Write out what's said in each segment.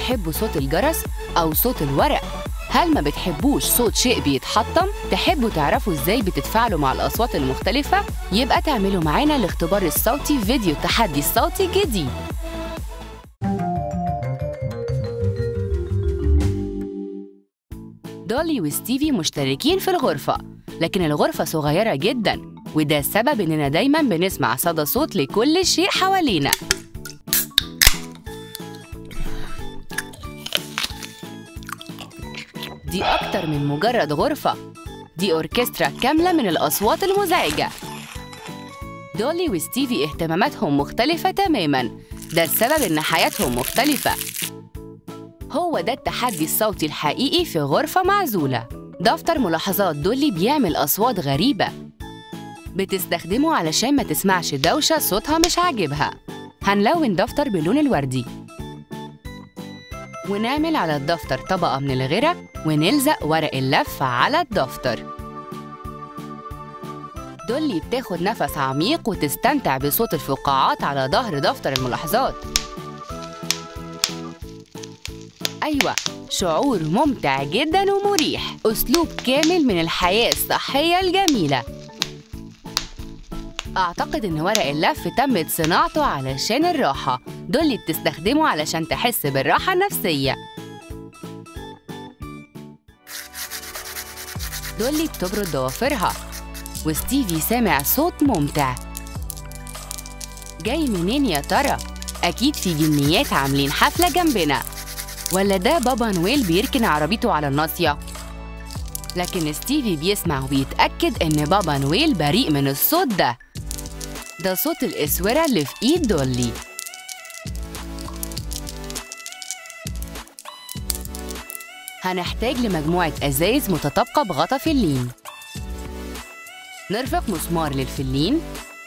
بتحبوا صوت الجرس أو صوت الورق؟ هل ما بتحبوش صوت شيء بيتحطم؟ تحبوا تعرفوا ازاي بتتفاعلوا مع الأصوات المختلفة؟ يبقى تعملوا معانا الاختبار الصوتي في فيديو التحدي الصوتي جديد دولي وستيفي مشتركين في الغرفة لكن الغرفة صغيرة جدا وده السبب إننا دايما بنسمع صدى صوت لكل شيء حوالينا دي أكتر من مجرد غرفة دي أوركسترا كاملة من الأصوات المزعجة دولي وستيفي اهتماماتهم مختلفة تماماً ده السبب إن حياتهم مختلفة هو ده التحدي الصوتي الحقيقي في غرفة معزولة دفتر ملاحظات دولي بيعمل أصوات غريبة بتستخدمه علشان ما تسمعش دوشة صوتها مش عاجبها هنلون دفتر باللون الوردي ونعمل على الدفتر طبقة من الغرق ونلزق ورق اللف على الدفتر دولي بتاخد نفس عميق وتستمتع بصوت الفقاعات على ظهر دفتر الملاحظات أيوة شعور ممتع جدا ومريح أسلوب كامل من الحياة الصحية الجميلة أعتقد إن ورق اللف تمت صناعته علشان الراحة دولي بتستخدمه علشان تحس بالراحة النفسية دولي بتبرد ضوافرها وستيفي سامع صوت ممتع جاي منين يا ترى؟ أكيد في جنيات عاملين حفلة جنبنا ولا ده بابا نويل بيركن عربيته على الناصية؟ لكن ستيفي بيسمع وبيتأكد إن بابا نويل بريء من الصوت ده ده صوت الإسورة اللي في إيد دولي هنحتاج لمجموعة أزايز متطابقة بغطا فلين نرفق مسمار للفلين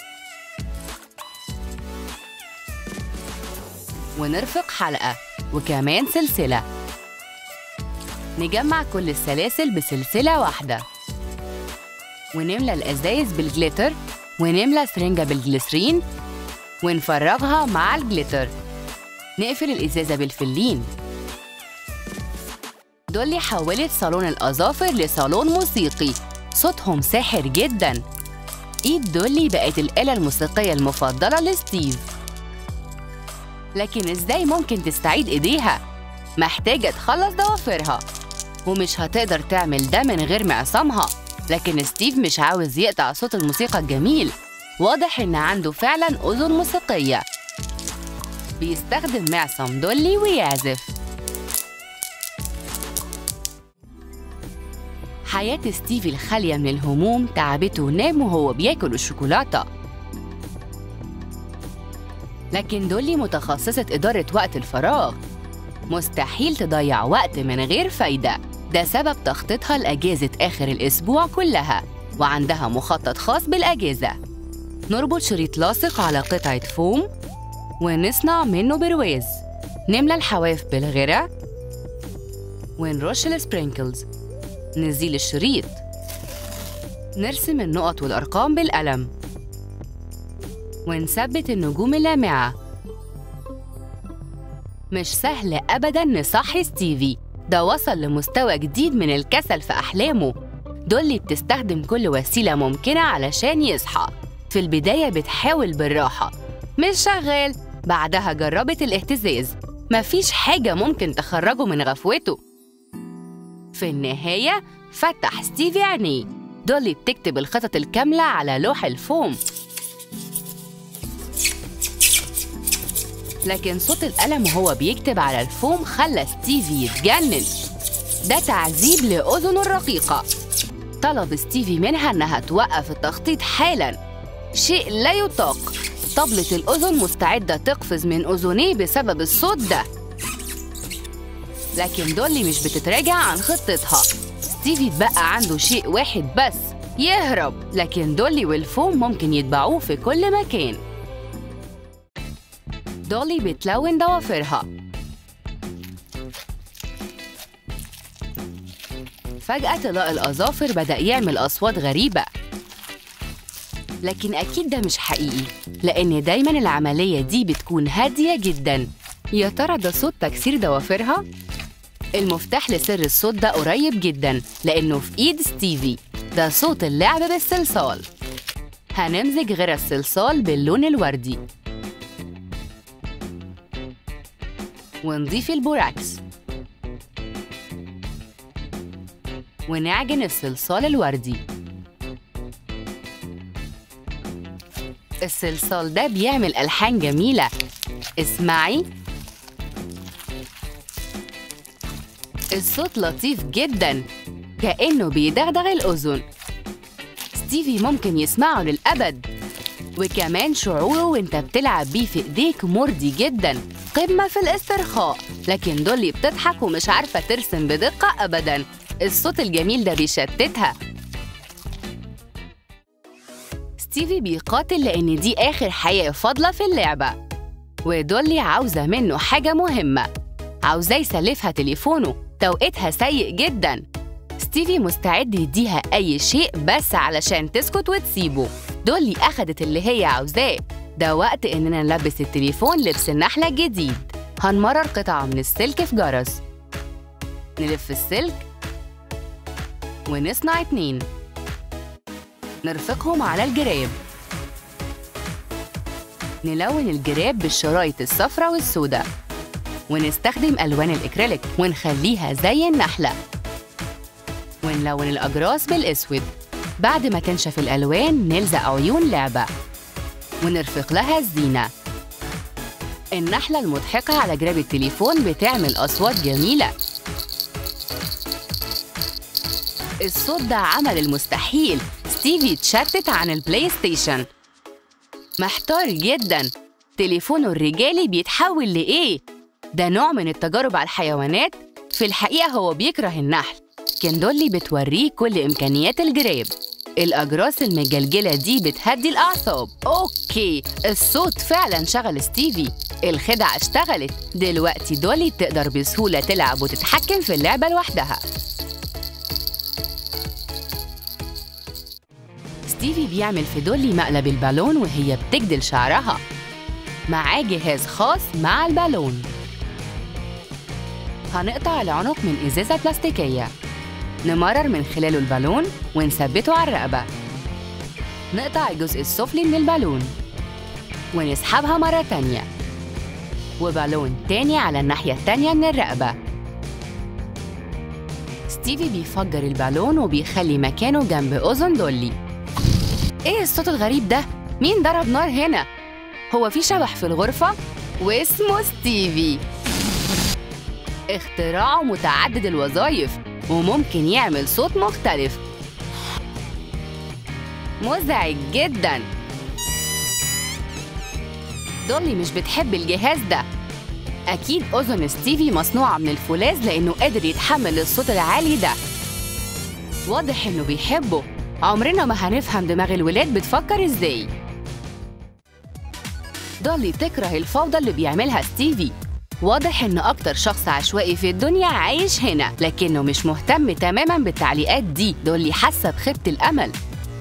ونرفق حلقة وكمان سلسلة نجمع كل السلاسل بسلسلة واحدة ونملى الأزايز بالجليتر ونملى سرنجة بالجليسرين ونفرغها مع الجليتر نقفل الإزازة بالفلين دولي حولت صالون الأظافر لصالون موسيقي صوتهم ساحر جدا إيد دولي بقت الآلة الموسيقية المفضلة لستيف لكن إزاي ممكن تستعيد إيديها؟ محتاجة تخلص ضوافرها ومش هتقدر تعمل ده من غير معصمها لكن ستيف مش عاوز يقطع صوت الموسيقى الجميل واضح إن عنده فعلا أذن موسيقية بيستخدم معصم دولي ويعزف حياة ستيف الخالية من الهموم تعبته ونام وهو بياكل الشوكولاتة لكن دولي متخصصة إدارة وقت الفراغ مستحيل تضيع وقت من غير فايدة ده سبب تخطيطها لأجازة آخر الأسبوع كلها وعندها مخطط خاص بالأجازة نربط شريط لاصق على قطعة فوم ونصنع منه برواز نملى الحواف بالغرة ونرش السبرينكلز نزيل الشريط نرسم النقط والأرقام بالقلم ونثبت النجوم اللامعة مش سهل أبداً نصحي ستيفي ده وصل لمستوى جديد من الكسل في أحلامه دولي بتستخدم كل وسيلة ممكنة علشان يصحى في البداية بتحاول بالراحة مش شغال بعدها جربت الاهتزاز مفيش حاجة ممكن تخرجه من غفوته في النهاية فتح ستيفي عينيه دولي بتكتب الخطط الكاملة على لوح الفوم لكن صوت القلم وهو بيكتب على الفوم خلى ستيفي يتجنن ده تعذيب لأذنه الرقيقة طلب ستيفي منها إنها توقف التخطيط حالاً شيء لا يطاق طبلة الأذن مستعدة تقفز من أذنيه بسبب الصوت ده لكن دولي مش بتتراجع عن خطتها ستيفي اتبقى عنده شيء واحد بس يهرب لكن دولي والفوم ممكن يتبعوه في كل مكان دولي بتلون ضوافرها فجأة طلاء الأظافر بدأ يعمل أصوات غريبة لكن أكيد ده مش حقيقي لأن دايما العملية دي بتكون هادية جدا يا ترى ده صوت تكسير ضوافرها؟ المفتاح لسر الصوت ده قريب جدا لأنه في إيد ستيفي ده صوت اللعب بالصلصال هنمزج غير الصلصال باللون الوردي ونضيف البوراكس ونعجن الصلصال الوردي الصلصال ده بيعمل ألحان جميلة اسمعي الصوت لطيف جدا كأنه بيدغدغ الأذن ستيفي ممكن يسمعه للأبد وكمان شعوره وانت بتلعب بيه في ايديك مرضي جدا قمة في الاسترخاء لكن دولي بتضحك ومش عارفة ترسم بدقة أبدا الصوت الجميل ده بيشتتها ستيفي بيقاتل لأن دي آخر حياة فاضلة في اللعبة ودولي عاوزة منه حاجة مهمة عاوزاه يسلفها تليفونه توقيتها سيء جدا ستيفي مستعد يديها أي شيء بس علشان تسكت وتسيبه دولي أخدت اللي هي عاوزاه ده وقت إننا نلبس التليفون لبس النحلة الجديد هنمرر قطعة من السلك في جرس نلف السلك ونصنع اتنين نرفقهم على الجراب نلون الجراب بالشرايط الصفراء والسوداء ونستخدم ألوان الإكريليك ونخليها زي النحلة ونلون الأجراس بالأسود بعد ما تنشف الألوان نلزق عيون لعبة ونرفق لها الزينة النحلة المضحكة على جراب التليفون بتعمل أصوات جميلة الصوت ده عمل المستحيل ستيفي اتشتت عن البلاي ستيشن محتار جدا تليفونه الرجالي بيتحول لإيه؟ ده نوع من التجارب على الحيوانات في الحقيقة هو بيكره النحل كندولي بتوريه كل إمكانيات الجراب الأجراس المجلجلة دي بتهدي الأعصاب أوكي الصوت فعلا شغل ستيفي الخدعة اشتغلت دلوقتي دولي تقدر بسهولة تلعب وتتحكم في اللعبة لوحدها ستيفي بيعمل في دولي مقلب البالون وهي بتجدل شعرها معاه جهاز خاص مع البالون هنقطع العنق من إزازة بلاستيكية نمرر من خلاله البالون ونثبته على الرقبة نقطع الجزء السفلي من البالون ونسحبها مرة تانية وبالون تاني على الناحية التانية من الرقبة ستيفي بيفجر البالون وبيخلي مكانه جنب أذن دولي إيه الصوت الغريب ده؟ مين ضرب نار هنا؟ هو في شبح في الغرفة؟ واسمه ستيفي اختراعه متعدد الوظائف وممكن يعمل صوت مختلف مزعج جدا دولي مش بتحب الجهاز ده أكيد أذن ستيفي مصنوعة من الفولاذ لأنه قادر يتحمل الصوت العالي ده واضح إنه بيحبه عمرنا ما هنفهم دماغ الولاد بتفكر إزاي دولي تكره الفوضى اللي بيعملها ستيفي واضح إن أكتر شخص عشوائي في الدنيا عايش هنا لكنه مش مهتم تماما بالتعليقات دي دولي حاسة بخيبة الأمل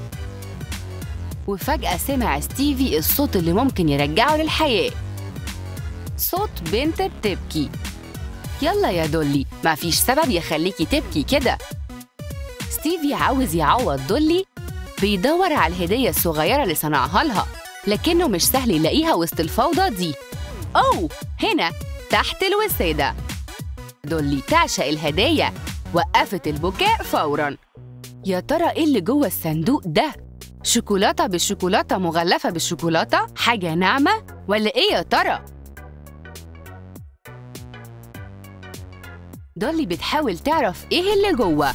وفجأة سمع ستيفي الصوت اللي ممكن يرجعه للحياة صوت بنت بتبكي يلا يا دولي مفيش سبب يخليكي تبكي كده ستيفي عاوز يعوض دولي بيدور على الهدية الصغيرة اللي صنعها لها لكنه مش سهل يلاقيها وسط الفوضى دي أوه هنا تحت الوسادة دولي تعشق الهدايا وقفت البكاء فوراً يا ترى إيه اللي جوه الصندوق ده؟ شوكولاتة بالشوكولاتة مغلفة بالشوكولاتة؟ حاجة ناعمة؟ ولا إيه يا ترى؟ دولي بتحاول تعرف إيه اللي جوه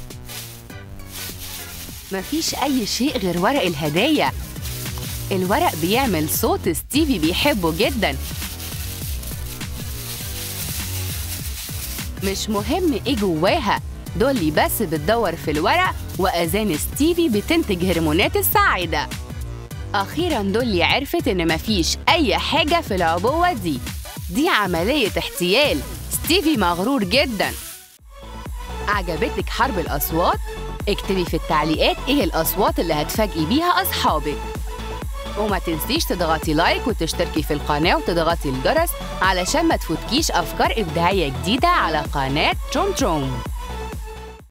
مفيش أي شيء غير ورق الهدايا الورق بيعمل صوت ستيفي بيحبه جدا مش مهم ايه جواها دولي بس بتدور في الورق وأذان ستيفي بتنتج هرمونات السعادة أخيرا دولي عرفت إن مفيش أي حاجة في العبوة دي دي عملية احتيال ستيفي مغرور جدا عجبتك حرب الأصوات؟ اكتبي في التعليقات إيه الأصوات اللي هتفاجئي بيها أصحابك وما تنسيش تضغطي لايك وتشتركي في القناة وتضغطي الجرس علشان ما تفوتكيش أفكار إبداعية جديدة على قناة تروم تروم